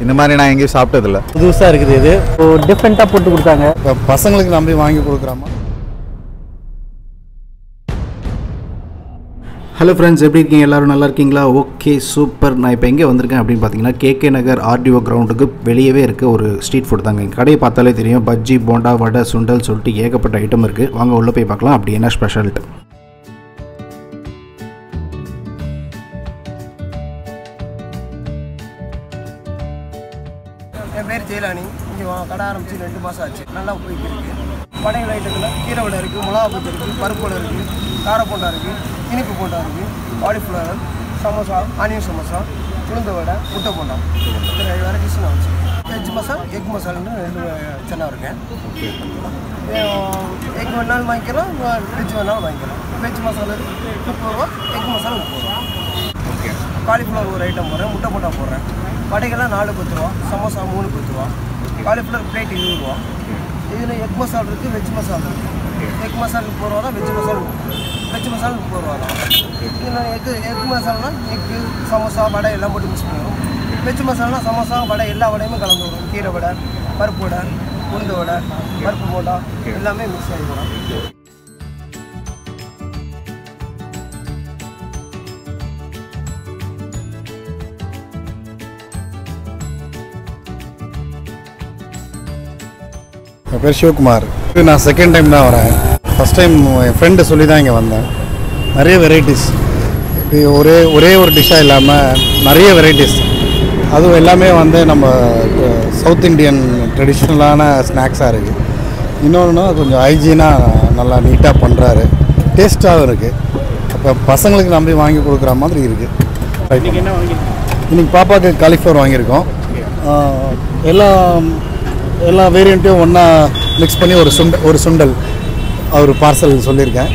இந்த மாதிரி நான் எங்கேயும் சாப்பிட்டதில்ல புதுசாக இருக்குது இது டிஃப்ரெண்ட்டாக போட்டு கொடுத்தாங்க இப்போ பசங்களுக்கு நம்பி வாங்கி கொடுக்குறாமா ஹலோ ஃப்ரெண்ட்ஸ் எப்படி இருக்கீங்க எல்லாரும் நல்லா இருக்கீங்களா ஓகே சூப்பர் நான் இப்போ எங்கே வந்திருக்கேன் அப்படின்னு பார்த்தீங்கன்னா கேகே நகர் ஆர்டிஓ கிரவுண்டுக்கு வெளியவே இருக்க ஒரு ஸ்ட்ரீட் ஃபுட் தாங்க இங்க கடையை பார்த்தாலே தெரியும் பஜ்ஜி போண்டா வடை சுண்டல் சொல்லிட்டு ஏகப்பட்ட ஐட்டம் இருக்குது வாங்க உள்ளே போய் பார்க்கலாம் அப்படி என்ன ஸ்பெஷல்ட்டு என் பேர் ஜெயலானி இங்கே கடை ஆரம்பிச்சு ரெண்டு மாதம் ஆச்சு நல்லா போயிட்டு இருக்கு படைகள் ஐட்டத்தில் கீரை வடை இருக்குது மிளகா பஜ்ஜி இருக்குது பருப்பு வடை இருக்குது கார போண்டா இருக்குது இனிப்பு போண்டா இருக்குது காலிஃப்ளவர் சமோசா ஆனியன் சமோசா உளுந்த வடை முட்டை போண்டா இத்தனை வெரைட்டிஸ் நான் வச்சு வெஜ் மசால் எக் மசால்னு ரெண்டு சென்னா இருக்கேன் எக் வேணாலும் வாங்கிக்கலாம் வெஜ் வேணாலும் வாங்கிக்கலாம் வெஜ் மசாலா முப்பது ரூபா எக் மசாலா முப்பது ரூபா காலிஃப்ளவர் ஒரு ஐட்டம் போடுறேன் முட்டை போட்டா போடுறேன் வடைகள்லாம் நாலு பத்து ரூபா சமோசா மூணு பத்து ரூபா காலிஃப்ளவர் பிளேட் இருபது ரூபா இதில் எக் மசால் இருக்குது வெஜ் மசால் இருக்குது எக் மசால் முப்பது ரூபா தான் வெஜ் மசால் வெஜ் மசால் முப்பது ரூபா தான் இதில் எக் எக் மசால்னா எக்கு சமோசா வடை எல்லாம் போட்டு மிக்ஸ் பண்ணுவோம் வெஜ் மசால்னா சமோசா வடை எல்லா வடையுமே கலந்து வரும் கீரை வடை பருப்பு வடை உளுந்து வடை பருப்பு போண்டா எல்லாமே மிக்ஸ் ஆகி வரும் என் பேர் சிவகுமார் இது நான் செகண்ட் டைம் தான் வரேன் ஃபஸ்ட் டைம் என் ஃப்ரெண்டு சொல்லி தான் இங்கே வந்தேன் நிறைய வெரைட்டிஸ் இது ஒரே ஒரே ஒரு டிஷ்ஷாக இல்லாமல் நிறைய வெரைட்டிஸ் அதுவும் எல்லாமே வந்து நம்ம சவுத் இண்டியன் ட்ரெடிஷ்னலான ஸ்நாக்ஸாக இருக்குது இன்னொன்று கொஞ்சம் ஹைஜீனாக நல்லா நீட்டாக பண்ணுறாரு டேஸ்ட்டாகவும் இருக்குது அப்போ பசங்களுக்கு நம்பி வாங்கி கொடுக்குற மாதிரி இருக்குது இன்னைக்கு பாப்பாவுக்கு காலிஃப்ளவர் வாங்கியிருக்கோம் ஆஹ், எல்லா எல்லா வேரியண்ட்டையும் ஒன்றா மிக்ஸ் பண்ணி ஒரு சுண்ட ஒரு சுண்டல் அவர் பார்சல் சொல்லியிருக்கேன்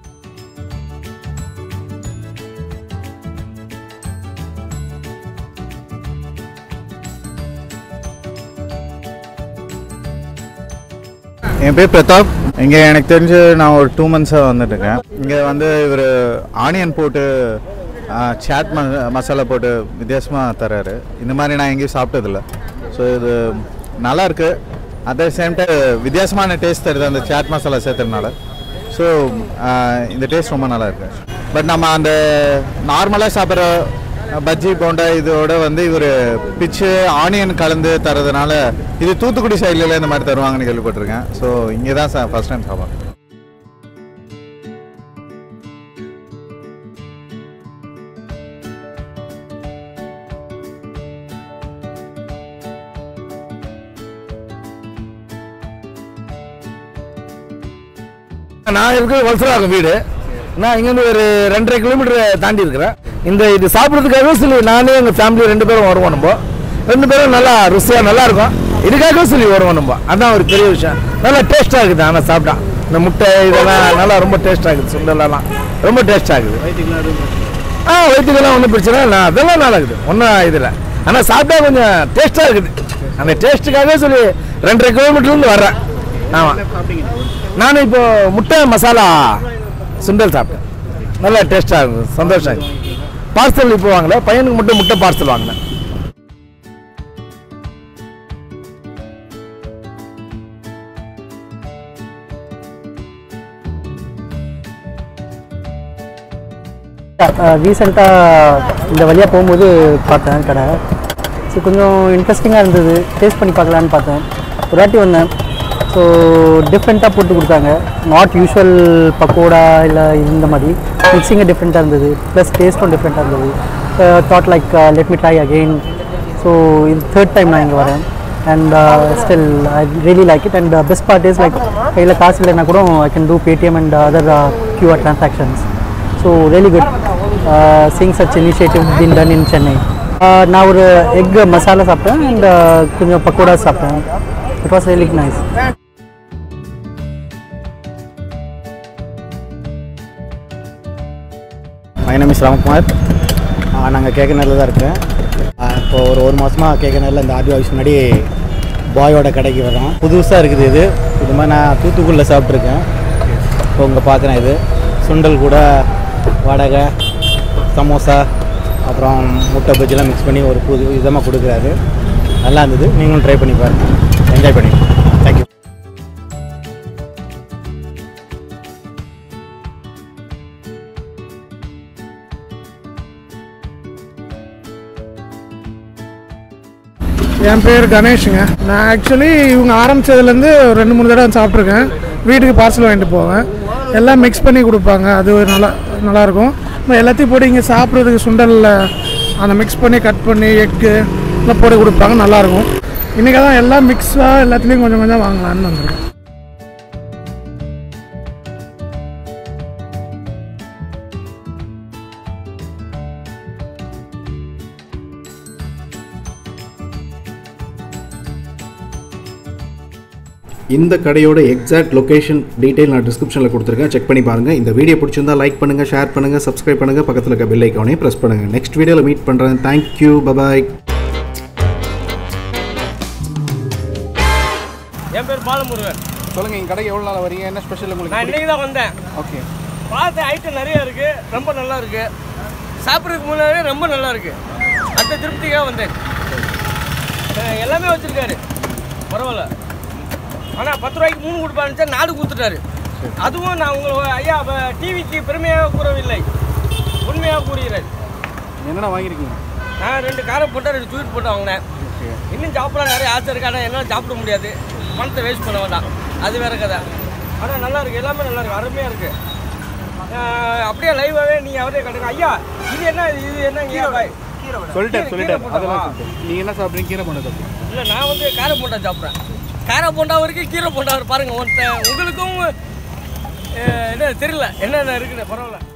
என் பேர் பிரதாப் இங்கே எனக்கு தெரிஞ்சு நான் ஒரு டூ மந்த்ஸாக வந்துட்டுருக்கேன் இங்கே வந்து இவர் ஆனியன் போட்டு சாட் ம மசாலா போட்டு வித்தியாசமாக தராரு இந்த மாதிரி நான் எங்கேயும் சாப்பிட்டதில்ல ஸோ இது நல்லா இருக்கு அட் த சேம் டைம் வித்தியாசமான டேஸ்ட் தருது அந்த சாட் மசாலா சேர்த்ததுனால ஸோ இந்த டேஸ்ட் ரொம்ப நல்லா இருக்கு பட் நம்ம அந்த நார்மலாக சாப்பிட்ற பஜ்ஜி போண்டா இதோட வந்து இவர் பிச்சு ஆனியன் கலந்து தரதுனால இது தூத்துக்குடி சைட்ல இந்த மாதிரி தருவாங்கன்னு கேள்விப்பட்டிருக்கேன் ஸோ இங்கே தான் ஃபர்ஸ்ட் டைம் சாப்பிட்றேன் நான் இருக்கிறது வல்சராகும் வீடு நான் இங்கேருந்து ஒரு ரெண்டரை கிலோமீட்டர் தாண்டி இருக்கிறேன் இந்த இது சாப்பிட்றதுக்காகவே சொல்லி நானே எங்கள் ஃபேமிலி ரெண்டு பேரும் வருவோம் நம்ம ரெண்டு பேரும் நல்லா ருசியாக நல்லா இருக்கும் இதுக்காகவே சொல்லி வருவோம் நம்ம அதான் ஒரு பெரிய விஷயம் நல்லா டேஸ்ட்டாக இருக்குது ஆனால் சாப்பிட்டா இந்த முட்டை இதெல்லாம் நல்லா ரொம்ப டேஸ்ட்டாக இருக்குது சுண்டலெல்லாம் ரொம்ப டேஸ்ட்டாக இருக்குது ஆ வயிற்றுக்கெல்லாம் ஒன்றும் பிரச்சனை இல்லை அதெல்லாம் நல்லா இருக்குது ஒன்றும் இதில் ஆனால் சாப்பிட்டா கொஞ்சம் டேஸ்ட்டாக இருக்குது அந்த டேஸ்ட்டுக்காகவே சொல்லி ரெண்டரை கிலோமீட்டர்லேருந்து வர்றேன் ஆமாம் நானும் இப்போ முட்டை மசாலா சுண்டல் சாப்பிட்டேன் நல்லா டேஸ்ட்டாக இருக்குது சந்தோஷம் இருக்குது பார்சல் இப்போ வாங்கல பையனுக்கு மட்டும் முட்டை பார்சல் வாங்கினேன் ரீசெண்டாக இந்த வழியாக போகும்போது பார்த்தேன் கடை ஸோ கொஞ்சம் இன்ட்ரெஸ்டிங்காக இருந்தது டேஸ்ட் பண்ணி பார்க்கலான்னு பார்த்தேன் ஒரு வாட்டி வந்தேன் ஸோ டிஃப்ரெண்ட்டாக போட்டு கொடுத்தாங்க நாட் யூஷுவல் பக்கோடா இல்லை இந்த மாதிரி மிக்சிங்கே டிஃப்ரெண்ட்டாக இருந்தது ப்ளஸ் டேஸ்ட்டும் டிஃப்ரெண்ட்டாக இருந்தது thought like let me try again so இது தேர்ட் டைம் நான் இங்கே வரேன் and still I really like it and best part is like கையில் காசு இல்லைன்னா கூட I can do Paytm and other QR transactions so really good seeing such initiative been done in Chennai நான் ஒரு எக் மசாலா சாப்பிட்டேன் அண்ட் கொஞ்சம் பக்கோடா சாப்பிட்டேன் it was really nice my name is Ramkumar நாங்கள் கேக்கனரில் தான் இருக்கேன் இப்போ ஒரு ஒரு மாதமாக கேக்கனரில் இந்த ஆடியோ ஆஃபீஸ் முன்னாடி பாயோட கடைக்கு வரோம் புதுசாக இருக்குது இது இது மாதிரி நான் தூத்துக்குடியில் சாப்பிட்ருக்கேன் இப்போ இங்கே பார்க்குறேன் இது சுண்டல் கூட வடகை சமோசா அப்புறம் முட்டை பஜ்ஜிலாம் மிக்ஸ் பண்ணி ஒரு புது விதமாக கொடுக்குறாரு நல்லா இருந்தது நீங்களும் ட்ரை பண்ணி பாருங்கள் என்ஜாய் பண்ணி தேங்க்யூ என் பேர் கணேஷுங்க நான் ஆக்சுவலி இவங்க ஆரம்பித்ததுலேருந்து ஒரு ரெண்டு மூணு தடவை சாப்பிட்ருக்கேன் வீட்டுக்கு பார்சல் வாங்கிட்டு போவேன் எல்லாம் மிக்ஸ் பண்ணி கொடுப்பாங்க அது ஒரு நல்லா நல்லாயிருக்கும் நம்ம எல்லாத்தையும் போட்டு இங்கே சாப்பிட்றதுக்கு சுண்டலில் அந்த மிக்ஸ் பண்ணி கட் பண்ணி எக்கு எல்லாம் போட்டு கொடுப்பாங்க நல்லாயிருக்கும் இன்றைக்கி தான் எல்லாம் மிக்ஸாக எல்லாத்துலேயும் கொஞ்சம் கொஞ்சம் வாங்கலான்னு வந்திருக்கேன் இந்த கடையோட எக்ஸாக்ட் லொகேஷன் டீட்டெயில் நான் டிஸ்கிரிப்ஷனில் கொடுத்துருக்கேன் செக் பண்ணி பாருங்கள் இந்த வீடியோ பிடிச்சிருந்தா லைக் பண்ணுங்கள் ஷேர் பண்ணுங்கள் சப்ஸ்கிரைப் பண்ணுங்கள் பக்கத்தில் இருக்க பெல் ஐக்கானையும் ப்ரெஸ் பண்ணுங்கள் நெக்ஸ்ட் வீடியோவில் மீட் பண்ணுறேன் தேங்க்யூ பபாய் என் பேர் பாலமுருகன் சொல்லுங்கள் எங்கள் கடைக்கு எவ்வளோ நாள் வரீங்க என்ன ஸ்பெஷல் நான் உங்களுக்கு இன்னைக்கு தான் வந்தேன் ஓகே பார்த்த ஐட்டம் நிறைய இருக்கு ரொம்ப நல்லா இருக்கு சாப்பிட்றதுக்கு முன்னாடியே ரொம்ப நல்லா இருக்கு அந்த திருப்திக்காக வந்தேன் அஹ் எல்லாமே வச்சிருக்காரு பரவாயில்ல ஆனால் பத்து ரூபாய்க்கு மூணு கொடுப்பாருன்னு நாடு கொடுத்துட்டாரு அதுவும் நான் உங்களை ஐயா டிவிக்கு பெருமையாக கூறவில்லை உண்மையாக கூறுகிறேன் என்னென்ன வாங்கியிருக்கீங்க நான் ரெண்டு காரை போட்டு ரெண்டு ஸ்வீட் போட்டு வாங்கினேன் இன்னும் சாப்பிட நிறைய ஆசை இருக்கு ஆனால் என்னால் சாப்பிட முடியாது பணத்தை வேஸ்ட் பண்ண வேண்டாம் அது வேற கதை ஆனால் நல்லா இருக்கு எல்லாமே நல்லா இருக்கு அருமையாக இருக்கு ஆஹ் அப்படியே லைவாகவே நீங்கள் அவரே கட்டுங்க ஐயா இது என்ன இது என்ன ஐயா பாய் சொல்லிட்டேன் கீரை சொல்லிட்டேன் போட்டவா? அதெல்லாம் சொல்லிட்டேன் நீங்கள் என்ன சாப்பிட்றீங்க கீரை பண்ண சாப்பிட்றீங்க இல்லை நான் வந்து காரை போண்டா சாப்பிட்றேன் காரை போண்டா வரைக்கும் கீரை போண்டா பாருங்க ஒருத்தன் உங்களுக்கும் அஹ், என்ன தெரியல என்னென்ன இருக்குன்னு பரவாயில்ல